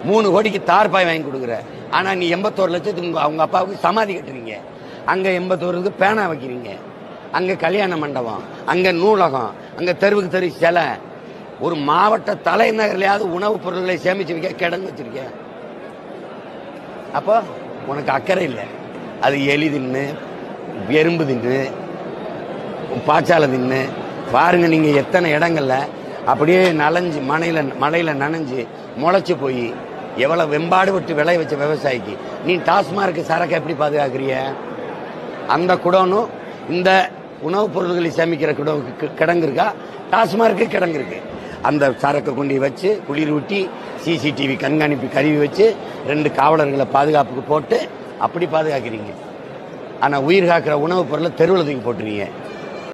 மூணு கோடிக்கு தார்பாய் வாங்கி கொடுக்குற ஆனா நீ எண்பத்தோரு லட்சத்துக்கு உங்க அவங்க அப்பாவுக்கு சமாதி கட்டுறீங்க அங்க எண்பத்தோருக்கு பேனா வைக்கிறீங்க அங்க கல்யாண மண்டபம் அங்க நூலகம் அங்க தெருவுக்கு தெரு சிலை ஒரு மாவட்ட தலைநகர்லயாவது உணவுப் பொருட்களை சேமிச்சு வைக்க கிடங்கு வச்சிருக்க அப்போ உனக்கு அக்கறை இல்லை அது எலி தின்னு எறும்பு தின்னு பாச்சாலை தின்னு பாருங்க நீங்க எத்தனை இடங்கள்ல அப்படியே நனைஞ்சு மழையில மழையில நனைஞ்சு முளைச்சு போய் எவ்வளவு வெம்பாடு விட்டு விளைய வச்ச விவசாயிக்கு நீ டாஸ்மார்க் சரக்கு எப்படி பாதுகாக்கிறிய அந்த குடோனும் இந்த உணவுப் பொருட்களை சேமிக்கிற குடோனுக்கு கிடங்கு இருக்கா டாஸ்மார்க்கு கிடங்கு இருக்கு அந்த சரக்கை கொண்டு வச்சு குளிர் ஊட்டி சிசிடிவி கண்காணிப்பு கருவி வச்சு ரெண்டு காவலர்களை பாதுகாப்புக்கு போட்டு அப்படி பாதுகாக்கிறீங்க ஆனா உயிர் காக்கிற உணவுப் பொருளை தெருவில் தூக்கி போட்டுறீங்க